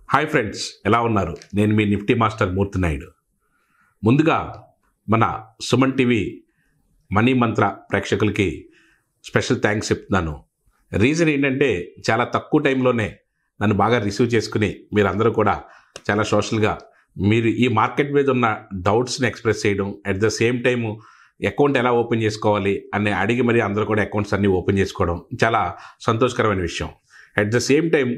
hi friends ఎలా ఉన్నారు నేను మీ నిఫ్టీ మాస్టర్ మూర్తి నాయుడు ముందుగా మన సుమన్ టీవీ మనీ మంత్ర ప్రేక్షకులకి స్పెషల్ థ్యాంక్స్ చెప్తున్నాను రీజన్ ఏంటంటే చాలా తక్కువ టైంలోనే నన్ను బాగా రిసీవ్ చేసుకుని మీరందరూ కూడా చాలా సోషల్గా మీరు ఈ మార్కెట్ మీద ఉన్న డౌట్స్ని ఎక్స్ప్రెస్ చేయడం at the same time account ఎలా ఓపెన్ చేసుకోవాలి అని అడిగి మరి అందరూ కూడా అకౌంట్స్ అన్నీ ఓపెన్ చేసుకోవడం చాలా సంతోషకరమైన విషయం అట్ ద సేమ్ టైం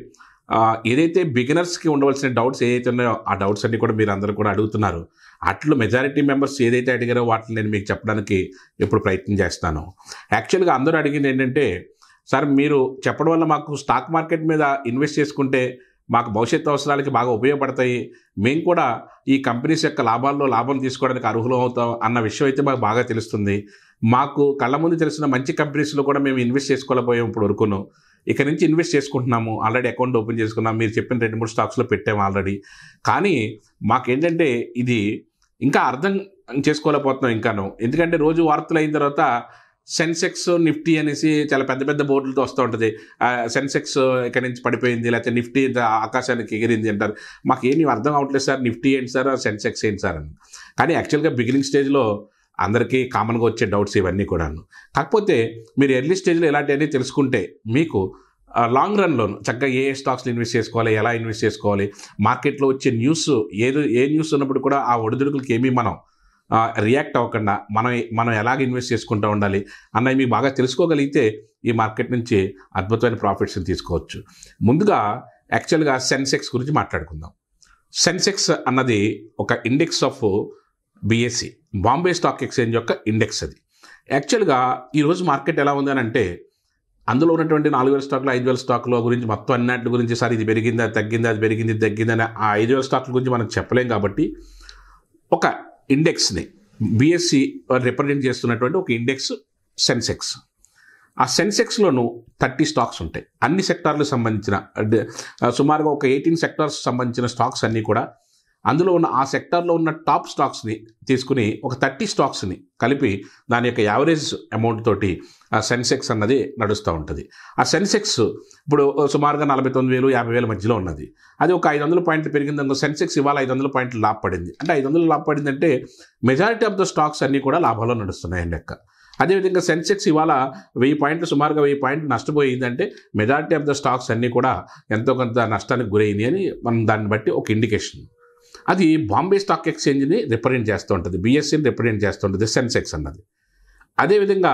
ఏదైతే బిగినర్స్కి ఉండవలసిన డౌట్స్ ఏదైతే ఉన్నాయో ఆ డౌట్స్ అన్నీ కూడా మీరు అందరూ కూడా అడుగుతున్నారు అట్లు మెజారిటీ మెంబర్స్ ఏదైతే అడిగారో వాటిని నేను మీకు చెప్పడానికి ఎప్పుడు ప్రయత్నం చేస్తాను యాక్చువల్గా అందరూ అడిగింది ఏంటంటే సార్ మీరు చెప్పడం వల్ల మాకు స్టాక్ మార్కెట్ మీద ఇన్వెస్ట్ చేసుకుంటే మాకు భవిష్యత్తు అవసరాలకి బాగా ఉపయోగపడతాయి మేము కూడా ఈ కంపెనీస్ యొక్క లాభాల్లో లాభం తీసుకోవడానికి అర్హులం అవుతాం అన్న విషయం అయితే మాకు బాగా తెలుస్తుంది మాకు కళ్ళ ముందు తెలిసిన మంచి కంపెనీస్లో కూడా మేము ఇన్వెస్ట్ చేసుకోలేకపోయాం ఇప్పుడు వరకును ఇక నుంచి ఇన్వెస్ట్ చేసుకుంటున్నాము ఆల్రెడీ అకౌంట్ ఓపెన్ చేసుకున్నాం మీరు చెప్పిన రెండు మూడు స్టాక్స్లో పెట్టాము ఆల్రెడీ కానీ మాకేంటంటే ఇది ఇంకా అర్థం చేసుకోలేకపోతున్నాం ఇంకాను ఎందుకంటే రోజు వార్తలు అయిన తర్వాత సెన్సెక్స్ నిఫ్టీ అనేసి చాలా పెద్ద పెద్ద బోర్డులతో వస్తూ ఉంటుంది సెన్సెక్స్ ఇక్కడి నుంచి పడిపోయింది లేకపోతే నిఫ్టీ ఇంత ఆకాశానికి ఎగిరింది అంటారు మాకు ఏమి అర్థం అవ్వట్లేదు సార్ నిఫ్టీ ఏంటి సార్ సెన్సెక్స్ ఏంటి సార్ అని కానీ యాక్చువల్గా బిగినింగ్ స్టేజ్లో అందరికీ కామన్గా వచ్చే డౌట్స్ ఇవన్నీ కూడాను కాకపోతే మీరు ఎర్లీ స్టేజ్లో ఇలాంటివన్నీ తెలుసుకుంటే మీకు లాంగ్ రన్లో చక్కగా ఏ ఏ స్టాక్స్లో ఇన్వెస్ట్ చేసుకోవాలి ఎలా ఇన్వెస్ట్ చేసుకోవాలి మార్కెట్లో వచ్చే న్యూస్ ఏదో ఏ న్యూస్ ఉన్నప్పుడు కూడా ఆ ఒడిదుడుకులకి ఏమీ మనం రియాక్ట్ అవ్వకుండా మనం మనం ఎలాగ ఇన్వెస్ట్ చేసుకుంటూ ఉండాలి అన్నవి మీకు బాగా తెలుసుకోగలిగితే ఈ మార్కెట్ నుంచి అద్భుతమైన ప్రాఫిట్స్ని తీసుకోవచ్చు ముందుగా యాక్చువల్గా సెన్సెక్స్ గురించి మాట్లాడుకుందాం సెన్సెక్స్ అన్నది ఒక index of BSE Bombay stock exchange యొక్క ఇండెక్స్ అది యాక్చువల్గా ఈరోజు మార్కెట్ ఎలా ఉంది అని అంటే అందులో ఉన్నటువంటి నాలుగు వేల స్టాక్లు ఐదు వేల స్టాక్ల గురించి మొత్తం అన్నిటి గురించి సార్ ఇది పెరిగిందా తగ్గిందా అది పెరిగింది తగ్గిందని ఆ ఐదు వేల స్టాక్ల గురించి మనం చెప్పలేం కాబట్టి ఒక ఇండెక్స్ని బిఎస్సి రిప్రజెంట్ చేస్తున్నటువంటి ఒక ఇండెక్స్ సెన్సెక్స్ ఆ సెన్సెక్స్లోను థర్టీ స్టాక్స్ ఉంటాయి అన్ని సెక్టార్లకు సంబంధించిన సుమారుగా ఒక ఎయిటీన్ సెక్టార్స్ సంబంధించిన స్టాక్స్ అన్నీ కూడా అందులో ఉన్న ఆ సెక్టార్లో ఉన్న టాప్ స్టాక్స్ని తీసుకుని ఒక థర్టీ స్టాక్స్ని కలిపి దాని యొక్క యావరేజ్ అమౌంట్ తోటి ఆ సెన్సెక్స్ అన్నది నడుస్తూ ఉంటుంది ఆ సెన్సెక్స్ ఇప్పుడు సుమారుగా నలభై తొమ్మిది వేలు యాభై వేల మధ్యలో ఉన్నది అది ఒక ఐదు వందల పాయింట్లు పెరిగింది అనుకో సెన్సెక్స్ ఇవాళ ఐదు వందల పాయింట్లు లాభ పడింది అంటే ఐదు వందలు లాభ పడింది అంటే మెజారిటీ ఆఫ్ ద స్టాక్స్ అన్నీ కూడా లాభంలో నడుస్తున్నాయండి లెక్క అదేవిధంగా సెన్సెక్స్ ఇవాళ వెయ్యి పాయింట్లు సుమారుగా వెయ్యి పాయింట్లు నష్టపోయిందంటే మెజారిటీ ఆఫ్ ద స్టాక్స్ అన్నీ కూడా ఎంతో కొంత నష్టానికి గురైంది అని మనం దాన్ని బట్టి ఒక ఇండికేషన్ అది బాంబే స్టాక్ ఎక్స్చేంజ్ని రిప్రజెంట్ చేస్తూ ఉంటుంది బిఎస్సిని రిప్రజెంట్ చేస్తూ ఉంటుంది సెన్సెక్స్ అన్నది అదేవిధంగా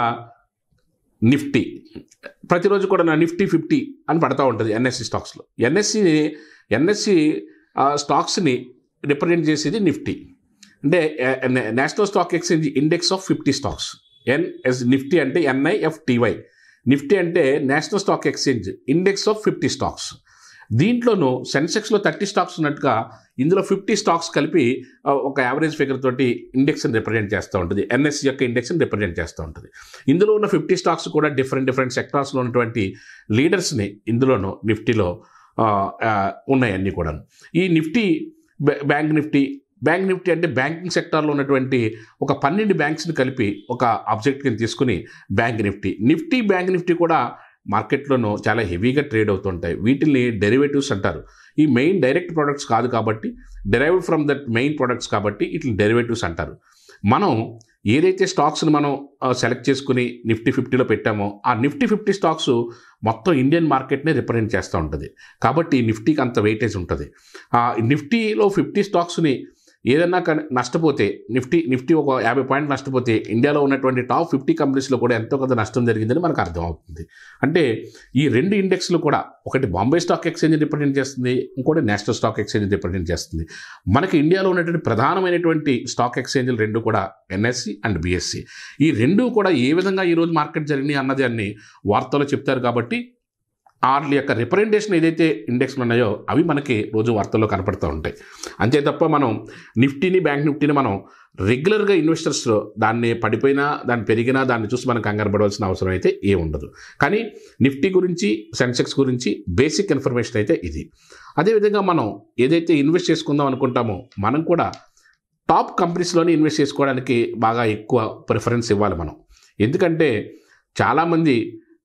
నిఫ్టీ ప్రతిరోజు కూడా నా నిఫ్టీ ఫిఫ్టీ అని పడతా ఉంటుంది ఎన్ఎస్సి స్టాక్స్లో ఎన్ఎస్సి ఎన్ఎస్సి స్టాక్స్ని రిప్రజెంట్ చేసేది నిఫ్టీ అంటే national stock exchange index of fifty stocks NS nifty అంటే ఎన్ఐఎఫ్టీవై నిఫ్టీ అంటే national stock exchange index of fifty stocks దీంట్లోనూ సెన్సెక్స్లో థర్టీ స్టాక్స్ ఉన్నట్టుగా ఇందులో ఫిఫ్టీ స్టాక్స్ కలిపి ఒక యావరేజ్ ఫిగర్ తోటి ఇండెక్స్ని రిప్రజెంట్ చేస్తూ ఉంటుంది ఎన్ఎస్సి యొక్క ఇండెక్స్ని రిప్రజెంట్ చేస్తూ ఉంటుంది ఇందులో ఉన్న ఫిఫ్టీ స్టాక్స్ కూడా డిఫరెంట్ డిఫరెంట్ సెక్టార్స్లో ఉన్నటువంటి లీడర్స్ని ఇందులోనూ నిఫ్టీలో ఉన్నాయి అన్నీ కూడా ఈ nifty bank nifty bank nifty అంటే బ్యాంకింగ్ సెక్టార్లో ఉన్నటువంటి ఒక పన్నెండు బ్యాంక్స్ని కలిపి ఒక ఆబ్జెక్ట్ కింద తీసుకుని bank Nifty Nifty bank Nifty కూడా మార్కెట్లోనూ చాలా హెవీగా ట్రేడ్ అవుతుంటాయి వీటిని డెరివేటివ్స్ అంటారు ఈ మెయిన్ డైరెక్ట్ ప్రొడక్ట్స్ కాదు కాబట్టి derived from that main products కాబట్టి ఇట్లా డెరివేటివ్స్ అంటారు మనం ఏదైతే స్టాక్స్ని మనం సెలెక్ట్ చేసుకుని నిఫ్టీ ఫిఫ్టీలో పెట్టామో ఆ నిఫ్టీ ఫిఫ్టీ స్టాక్స్ మొత్తం ఇండియన్ మార్కెట్నే రిప్రజెంట్ చేస్తూ ఉంటుంది కాబట్టి నిఫ్టీకి అంత వెయిటేజ్ ఉంటుంది ఆ నిఫ్టీలో ఫిఫ్టీ స్టాక్స్ని ఏదన్నా నష్టపోతే నిఫ్టీ నిఫ్టీ ఒక యాభై పాయింట్ నష్టపోతే ఇండియాలో ఉన్నటువంటి టాప్ ఫిఫ్టీ కంపెనీస్లో కూడా ఎంతో కొంత నష్టం జరిగిందని మనకు అర్థమవుతుంది అంటే ఈ రెండు ఇండెక్స్లు కూడా ఒకటి బాంబే స్టాక్ ఎక్స్చేంజ్ రిప్రజెంట్ చేస్తుంది ఇంకోటి నేషనల్ స్టాక్ ఎక్స్చేంజ్ రిప్రజెంట్ చేస్తుంది మనకి ఇండియాలో ఉన్నటువంటి ప్రధానమైనటువంటి స్టాక్ ఎక్స్చేంజ్లు రెండు కూడా ఎన్ఎస్సి అండ్ బిఎస్సి ఈ రెండు కూడా ఏ విధంగా ఈరోజు మార్కెట్ జరిగినాయి అన్నది అన్ని వార్తల్లో చెప్తారు కాబట్టి వాళ్ళ యొక్క రిప్రజెంటేషన్ ఏదైతే ఇండెక్స్లు ఉన్నాయో అవి మనకి రోజు వార్తల్లో కనపడుతూ ఉంటాయి అంతే తప్ప మనం నిఫ్టీని బ్యాంక్ నిఫ్టీని మనం రెగ్యులర్గా ఇన్వెస్టర్స్ దాన్ని పడిపోయినా దాన్ని పెరిగినా దాన్ని చూసి మనం కంగారు పడవలసిన అవసరం అయితే ఏ ఉండదు కానీ నిఫ్టీ గురించి సెన్సెక్స్ గురించి బేసిక్ ఇన్ఫర్మేషన్ అయితే ఇది అదేవిధంగా మనం ఏదైతే ఇన్వెస్ట్ చేసుకుందాం అనుకుంటామో మనం కూడా టాప్ కంపెనీస్లోనే ఇన్వెస్ట్ చేసుకోవడానికి బాగా ఎక్కువ ప్రిఫరెన్స్ ఇవ్వాలి మనం ఎందుకంటే చాలామంది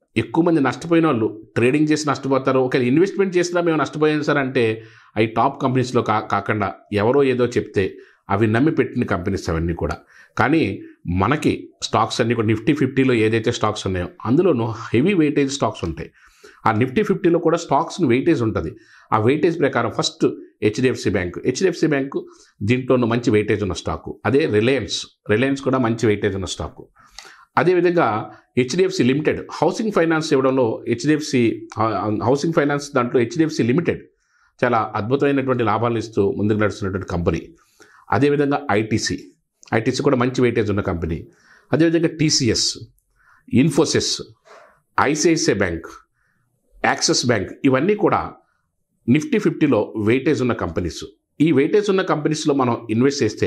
ఎక్కువ మంది నష్టపోయిన వాళ్ళు ట్రేడింగ్ చేసి నష్టపోతారు ఒకవేళ ఇన్వెస్ట్మెంట్ చేసినా మేము నష్టపోయాం సార్ అంటే అవి టాప్ కంపెనీస్లో కా కాకుండా ఎవరో ఏదో చెప్తే అవి నమ్మి పెట్టిన కంపెనీస్ అవన్నీ కూడా కానీ మనకి స్టాక్స్ అన్నీ కూడా నిఫ్టీ ఫిఫ్టీలో ఏదైతే స్టాక్స్ ఉన్నాయో అందులోనూ హెవీ వెయిటేజ్ స్టాక్స్ ఉంటాయి ఆ నిఫ్టీ ఫిఫ్టీలో కూడా స్టాక్స్ని వెయిటేజ్ ఉంటుంది ఆ వెయిటేజ్ ప్రకారం first HDFC bank HDFC bank దీంట్లోనూ మంచి వెయిటేజ్ ఉన్న స్టాకు అదే రిలయన్స్ రిలయన్స్ కూడా మంచి వెయిటేజ్ ఉన్న స్టాకు అదేవిధంగా హెచ్డిఎఫ్సి లిమిటెడ్ హౌసింగ్ ఫైనాన్స్ ఇవ్వడంలో హెచ్డిఎఫ్సి హౌసింగ్ ఫైనాన్స్ దాంట్లో హెచ్డిఎఫ్సి లిమిటెడ్ చాలా అద్భుతమైనటువంటి లాభాలు ఇస్తూ ముందుకు నడుస్తున్నటువంటి కంపెనీ అదేవిధంగా ఐటీసీ ఐటీసీ కూడా మంచి వెయిటేజ్ ఉన్న కంపెనీ అదేవిధంగా TCS Infosys ICICI bank Axis bank ఇవన్నీ కూడా నిఫ్టీ ఫిఫ్టీలో వెయిటేజ్ ఉన్న కంపెనీస్ ఈ వెయిటేజ్ ఉన్న కంపెనీస్లో మనం ఇన్వెస్ట్ చేస్తే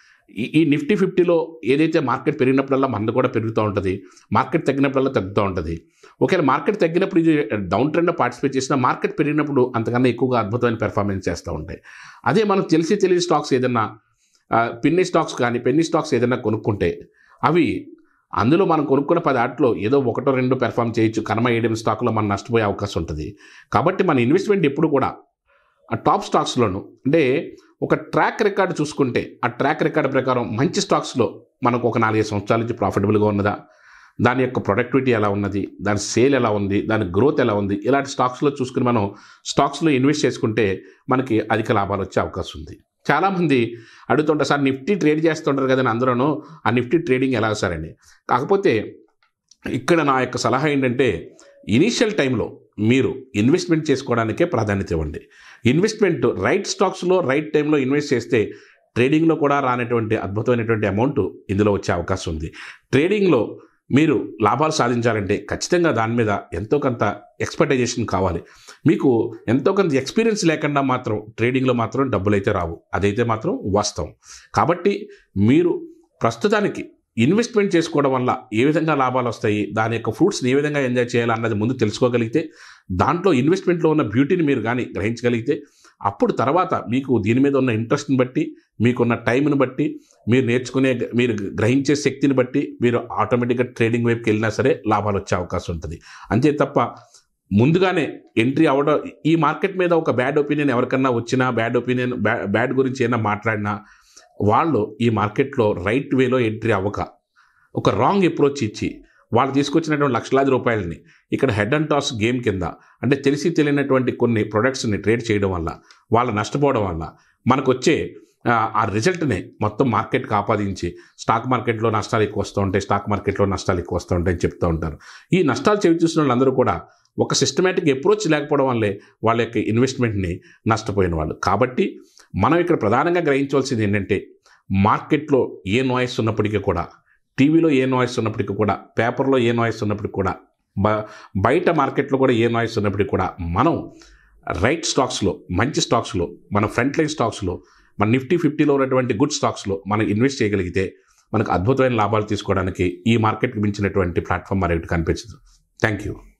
ఈ ఈ నిఫ్టీ ఫిఫ్టీలో ఏదైతే మార్కెట్ పెరిగినప్పుడల్లా మనది కూడా పెరుగుతూ ఉంటుంది మార్కెట్ తగ్గినప్పుడల్లా తగ్గుతూ ఉంటుంది ఒకవేళ మార్కెట్ తగ్గినప్పుడు ఇది డౌన్ ట్రెండ్లో పార్టిసిపేట్ చేసినా మార్కెట్ పెరిగినప్పుడు అంతకన్నా ఎక్కువగా అద్భుతమైన పెర్ఫార్మెన్స్ చేస్తూ ఉంటాయి అదే మనం తెలిసి తెలియని స్టాక్స్ ఏదన్నా ఆ, పిన్ని స్టాక్స్ కానీ పెన్ని స్టాక్స్ ఏదైనా కొనుక్కుంటే అవి అందులో మనం కొనుక్కున్న పది ఆటలో ఏదో ఒకటో రెండో పెర్ఫామ్ చేయొచ్చు కర్మ ఏడెం స్టాక్లో మనం నష్టపోయే అవకాశం ఉంటుంది కాబట్టి మన ఇన్వెస్ట్మెంట్ ఎప్పుడు కూడా ఆ టాప్ స్టాక్స్లోను అంటే ఒక ట్రాక్ రికార్డ్ చూసుకుంటే ఆ ట్రాక్ రికార్డ్ ప్రకారం మంచి స్టాక్స్లో మనకు ఒక నాలుగైదు సంవత్సరాల నుంచి ప్రాఫిటబుల్గా ఉన్నదా దాని యొక్క ప్రొడక్టివిటీ ఎలా ఉన్నది దాని సేల్ ఎలా ఉంది దాని గ్రోత్ ఎలా ఉంది ఇలాంటి స్టాక్స్లో చూసుకుని మనం స్టాక్స్లో ఇన్వెస్ట్ చేసుకుంటే మనకి అధిక లాభాలు వచ్చే అవకాశం ఉంది చాలామంది అడుగుతుంటారు సార్ నిఫ్టీ ట్రేడ్ చేస్తుంటారు కదండి అందరూ ఆ నిఫ్టీ ట్రేడింగ్ ఎలా సార్ అని కాకపోతే ఇక్కడ నా యొక్క సలహా ఏంటంటే ఇనీషియల్ టైంలో మీరు ఇన్వెస్ట్మెంట్ చేసుకోవడానికే ప్రాధాన్యత ఇవ్వండి ఇన్వెస్ట్మెంట్ రైట్ స్టాక్స్లో రైట్ టైంలో ఇన్వెస్ట్ చేస్తే ట్రేడింగ్లో కూడా రానటువంటి అద్భుతమైనటువంటి అమౌంట్ ఇందులో వచ్చే అవకాశం ఉంది ట్రేడింగ్లో మీరు లాభాలు సాధించాలంటే ఖచ్చితంగా దాని మీద ఎంతో కొంత ఎక్స్పర్టైజేషన్ కావాలి మీకు ఎంతో కొంత ఎక్స్పీరియన్స్ లేకుండా మాత్రం ట్రేడింగ్లో మాత్రం డబ్బులు అయితే రావు అదైతే మాత్రం వాస్తవం కాబట్టి మీరు ప్రస్తుతానికి ఇన్వెస్ట్మెంట్ చేసుకోవడం వల్ల ఏ విధంగా లాభాలు వస్తాయి దాని యొక్క ఫ్రూట్స్ని ఏ విధంగా ఎంజాయ్ చేయాలి అన్నది ముందు తెలుసుకోగలిగితే దాంట్లో ఇన్వెస్ట్మెంట్లో ఉన్న బ్యూటీని మీరు కానీ గ్రహించగలిగితే అప్పుడు తర్వాత మీకు దీని మీద ఉన్న ఇంట్రెస్ట్ని బట్టి మీకున్న టైంని బట్టి మీరు నేర్చుకునే మీరు గ్రహించే శక్తిని బట్టి మీరు ఆటోమేటిక్గా ట్రేడింగ్ వైపుకి వెళ్ళినా సరే లాభాలు వచ్చే అవకాశం ఉంటుంది అంతే తప్ప ముందుగానే ఎంట్రీ అవ్వడం ఈ మార్కెట్ మీద ఒక బ్యాడ్ ఒపీనియన్ ఎవరికన్నా వచ్చినా బ్యాడ్ ఒపీనియన్ బ్యాడ్ గురించి ఏమైనా మాట్లాడినా వాళ్ళు ఈ మార్కెట్లో రైట్ వేలో ఎంట్రీ అవ్వక ఒక రాంగ్ అప్రోచ్ ఇచ్చి వాళ్ళు తీసుకొచ్చినటువంటి లక్షలాది రూపాయలని ఇక్కడ హెడ్ అండ్ టాస్ గేమ్ కింద అంటే తెలిసి తెలియనటువంటి కొన్ని ప్రొడక్ట్స్ని ట్రేడ్ చేయడం వల్ల వాళ్ళు నష్టపోవడం వల్ల మనకు వచ్చే ఆ, ఆ రిజల్ట్ని మొత్తం మార్కెట్కి ఆపాదించి స్టాక్ మార్కెట్లో నష్టాలు ఎక్కువ వస్తూ ఉంటాయి స్టాక్ మార్కెట్లో నష్టాలు ఎక్కువ వస్తూ ఉంటాయని చెప్తూ ఉంటారు ఈ నష్టాలు చెవి చూసిన వాళ్ళందరూ కూడా ఒక సిస్టమేటిక్ అప్రోచ్ లేకపోవడం వల్లే వాళ్ళ యొక్క ఇన్వెస్ట్మెంట్ని నష్టపోయిన వాళ్ళు కాబట్టి మనం ఇక్కడ ప్రధానంగా గ్రహించవలసింది ఏంటంటే మార్కెట్లో ఏ నాయిస్ ఉన్నప్పటికీ కూడా టీవీలో ఏ నాయిస్ ఉన్నప్పటికీ కూడా పేపర్లో ఏ నాయిస్ ఉన్నప్పటికీ కూడా బ బయట మార్కెట్లో కూడా ఏ నాయిస్ ఉన్నప్పటికీ కూడా మనం రైట్ స్టాక్స్లో మంచి స్టాక్స్లో మన ఫ్రంట్ లైన్ స్టాక్స్లో మన నిఫ్టీ ఫిఫ్టీలో ఉన్నటువంటి గుడ్ స్టాక్స్లో మనం ఇన్వెస్ట్ చేయగలిగితే మనకు అద్భుతమైన లాభాలు తీసుకోవడానికి ఈ మార్కెట్కి మించినటువంటి ప్లాట్ఫామ్ మరొకటి కనిపించదు థ్యాంక్ యూ